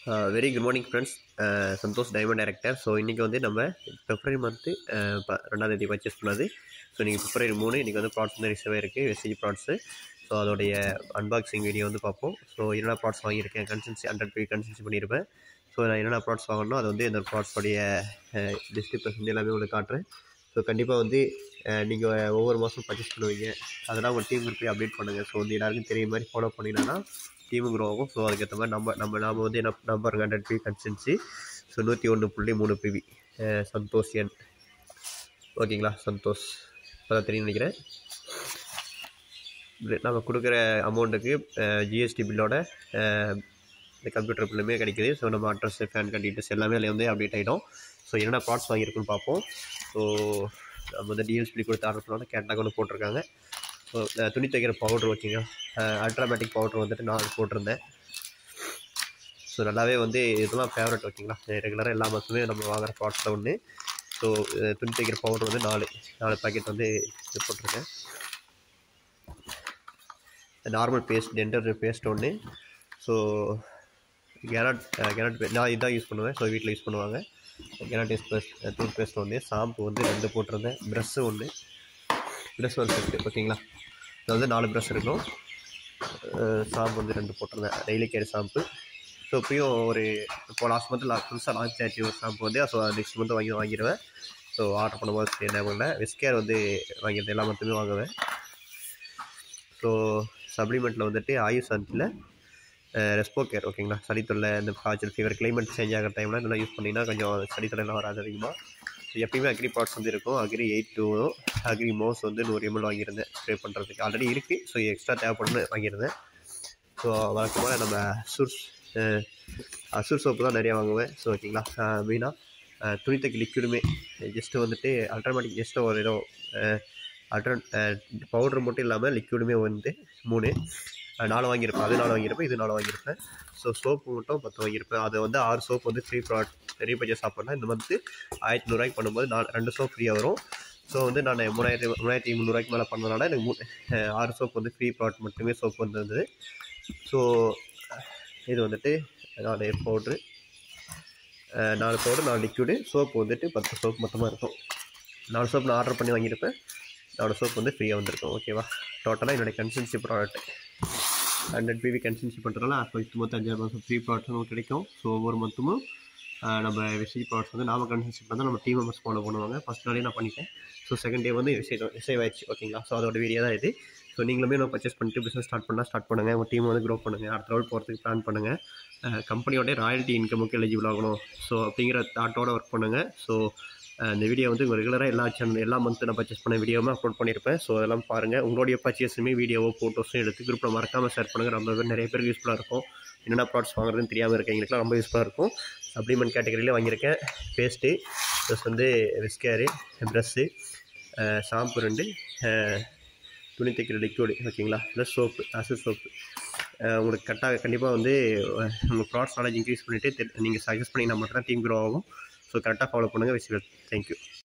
very good morning friends Santosh diamond director so இன்றைக்கி வந்து நம்ம பிப்ரவரி மந்த்து ப ரெண்டாம் தேதி பர்ச்சேஸ் பண்ணது ஸோ இன்றைக்கி பிப்ரவரி மூணு இன்றைக்கி வந்து ப்ராட்ஸ் வந்து ரிசர்வ் இருக்குது வெஸ்டேஜ் ப்ராட்ஸு ஸோ அதோடைய அன்பாக்சிங் வீடியோ வந்து பார்ப்போம் ஸோ என்னென்ன ப்ராட்ஸ் வாங்கியிருக்கேன் கன்சன்சி ஹண்ட்ரட் பே கன்சன்சி பண்ணியிருப்பேன் ஸோ நான் என்னென்ன ப்ராட்ஸ் வாங்கணும் அது வந்து இந்த ப்ராட்ஸோடைய டிஸ்கிரிப்ஷன் வந்து எல்லாமே உங்களுக்கு காட்டுறேன் ஸோ கண்டிப்பாக வந்து நீங்கள் ஒவ்வொரு மாதம் பர்ச்சேஸ் பண்ணுவீங்க அதெல்லாம் உங்கள் டீமுக்கு போய் அப்டேட் பண்ணுங்கள் ஸோ வந்து எல்லாருக்கும் தெரிய மாதிரி ஃபாலோ பண்ணிங்கன்னா டீமு க்ரோ ஆகும் ஸோ அதுக்கேற்ற மாதிரி நம்ம நம்ம நாம வந்து என்ன number hundred P consistency so நூற்றி ஒன்று புள்ளி மூணு பிவி சந்தோஷ் என் ஓகேங்களா சந்தோஷ் அதான் தெரியும் நினைக்கிறேன் நம்ம கொடுக்குற அமௌண்ட்டுக்கு ஜிஎஸ்டி பில்லோட இந்த கம்ப்யூட்டர் பில்லுமே கிடைக்குது ஸோ நம்ம அட்ரஸ் ஃபேன் கார்டு டீட்டெயில்ஸ் எல்லாமே அதில் வந்து அப்டேட் ஆகிடும் ஸோ என்னென்ன ப்ராட்ஸ் வாங்கியிருக்குன்னு பார்ப்போம் ஸோ நம்ம வந்து டிஎஸ்பி கொடுத்து ஆர்டர் பண்ணோன்னா கேட்டாக ஒன்று போட்டிருக்காங்க ஸோ துணி தைக்கிற பவுட்ரு ஓகேங்க அல்ட்ராமேட்டிக் பவுட்ரு வந்துட்டு நான் போட்டிருந்தேன் ஸோ நல்லாவே வந்து இதெல்லாம் ஃபேவரட் ஓகேங்களா ரெகுலராக எல்லா மாதமே நம்ம வாங்குகிற ப்ராடக்ட்டில் ஒன்று ஸோ துணி தைக்கிற பவுட்ரு வந்து நாலு நாலு பேக்கெட் வந்து இது போட்டிருக்கேன் நார்மல் பேஸ்ட் டென்டர் பேஸ்ட் ஒன்று ஸோ கேரட் கேரட் பே நான் இதான் யூஸ் பண்ணுவேன் ஸோ வீட்டில் யூஸ் பண்ணுவாங்க கேரட் பேஸ்ட் டூத் பேஸ்ட் ஒன்று ஷாம்பு வந்து ரெண்டு போட்டிருந்தேன் ப்ரெஷ்ஷு ஒன்று ப்ரெஷ் ஒரு செட்டு ஓகேங்களா இது வந்து நாலு ப்ரெஷ் இருக்கும் ஷாம்பு வந்து ரெண்டு போட்டிருந்தேன் டெய்லி கேர் ஷாம்பு ஸோ இப்போயும் ஒரு இப்போ லாஸ்ட் மந்த் லா புதுசாக லான்ச் ஆச்சு ஒரு ஷாம்பு வந்து ஸோ நெக்ஸ்ட் மந்த் வாங்கி வாங்கிடுவேன் ஸோ ஆர்டர் பண்ணும்போது என்ன பண்ணல விஸ்கேர் வந்து வாங்கிடுறது எல்லா மந்த்துமே வாங்குவேன் ஸோ சப்ளிமெண்ட்டில் வந்துட்டு ஆயுஷ் சாந்தியில் ரெஸ்போ கேர் ஓகேங்களா சளி தொல்லை இந்த காய்ச்சல் ஃபீவர் கிளைமேட் சேஞ்ச் ஆகிற டைமில் நல்லா யூஸ் பண்ணிங்கன்னா கொஞ்சம் சளி தொல்லைலாம் வராது அதிகமாக ஸோ எப்பயுமே அக்ரி ப்ராடக்ட்ஸ் வந்து இருக்கும் அக்ரி எயிட் டூவும் அக்ரி மோஸ் வந்து நூறு எம்எல் வாங்கியிருந்தேன் ஸ்ப்ரே பண்ணுறதுக்கு ஆல்ரெடி இருக்குது ஸோ எக்ஸ்ட்ரா தேவைப்படுன்னு வாங்கியிருந்தேன் ஸோ வழக்கமாக நம்ம அசூர் அசூர் சோப்பு தான் நிறையா வாங்குவேன் ஸோ ஓகேங்களா மெயினாக துணித்தக்கு லிக்விடுமே ஜஸ்ட்டு வந்துட்டு அல்ட்ராமேட்டிக் ஜஸ்ட்டு ஒரு ஏதோ அல்ட்ரன் பவுட்ரு மட்டும் இல்லாமல் லிக்விடுமே வந்து மூணு நாலு வாங்கியிருப்பேன் அது நாலு வாங்கியிருப்பேன் இது நாலு வாங்கியிருப்பேன் ஸோ சோப்பு மட்டும் பத்து வாங்கியிருப்பேன் அது வந்து ஆறு சோப் வந்து ஃப்ரீ ப்ராடக்ட் பெரிய பட்ஜெட் சாப்பிட்னா இந்த மந்த்து ஆயிரத்தி நூறுரூவாய்க்கு பண்ணும்போது நான் ரெண்டு சோப் ஃப்ரீயாக வரும் ஸோ வந்து நான் மூணாயிரத்தி மூணாயிரத்தி முந்நூறுவாய்க்கு மேலே பண்ணனால எனக்கு மூணு ஆறு சோப் வந்து ஃப்ரீ ப்ராடக்ட் மட்டுமே சோப் வந்திருந்தது ஸோ இது வந்துட்டு நாலு பவுட்ரு நாலு பவுட்ரு நாலு லிக்விடு சோப்பு வந்துட்டு பத்து சோப் மொத்தமாக இருக்கும் நாலு சோப் நான் ஆர்டர் பண்ணி வாங்கியிருப்பேன் நாலு சோப் வந்து ஃப்ரீயாக வந்திருக்கும் ஓகேவா டோட்டலாக என்னுடைய consistency product hundred PP consistency பண்ணுறதுனால ஃபஸ்ட் மொத்தம் அஞ்சாயிரம் மாதம் ஃப்ரீ ப்ராடக்ட்ஸ் நமக்கு கிடைக்கும் ஸோ ஒவ்வொரு மந்த்தும் நம்ம விசேஜ் ப்ராடக்ட்ஸ் வந்து நாம கன்சன்சி பண்ணால் நம்ம டீம் மெம்பர்ஸ் ஃபாலோ பண்ணுவாங்க ஃபஸ்ட் நாளே நான் பண்ணிட்டேன் ஸோ செகண்ட் டே வந்து ரிசைவ் ரிசைவ் ஆயிடுச்சு ஓகேங்களா ஸோ அதோட வீடியோ தான் இது ஸோ நீங்களுமே நான் பர்ச்சேஸ் பண்ணிட்டு பிஸ்னஸ் ஸ்டார்ட் பண்ணால் ஸ்டார்ட் பண்ணுங்கள் உங்கள் டீம் வந்து க்ரோ பண்ணுங்கள் அடுத்த லெவல் போகிறதுக்கு பிளான் பண்ணுங்கள் கம்பெனியோட ராயல்ட்டி இன்கமுக்கு எலிஜிபிள் ஆகணும் ஸோ அப்படிங்கிற தாட்டோடு ஒர்க் பண்ணுங்கள் ஸோ இந்த வீடியோ வந்து ரெகுலராக எல்லா சேனல் எல்லா மந்த்து நான் பர்ச்சேஸ் பண்ண வீடியோவுமே அப்லோட் பண்ணியிருப்பேன் ஸோ அதெல்லாம் பாருங்கள் உங்களுடைய பர்ச்சேஸுமே வீடியோவோ ஃபோட்டோஸும் எடுத்து குரூப்பில் மறக்காமல் ஷேர் பண்ணுங்கள் ரொம்ப பேர் நிறைய பேருக்கு யூஸ்ஃபுல்லாக இருக்கும் என்னென்ன ப்ராடக்ட்ஸ் வாங்குறதுன்னு தெரியாமல் இருக்கவங்களுக்குலாம் ரொம்ப யூஸ்ஃபுல்லாக இருக்கும் சப்ளிமெண்ட் கேட்டகரியில் வாங்கியிருக்கேன் பேஸ்ட்டு ப்ளஸ் வந்து விஸ்கேரு ப்ரெஷ்ஷு ஷாம்பு ரெண்டு துணி தைக்கிற லிக்விடு ஓகேங்களா ப்ளஸ் சோப்பு அசு சோப்பு உங்களுக்கு கரெக்டாக கண்டிப்பாக வந்து உங்கள் ப்ராடக்ட்ஸ் நாலேஜ் இன்க்ரீஸ் பண்ணிவிட்டு நீங்கள் சஜஸ்ட் பண்ணிங்கன்னா மட்டும் தான் டீம் க்ரோ ஆகும் ஸோ கரெக்டாக ஃபாலோ பண்ணுங்கள் விஷயம் தேங்க்யூ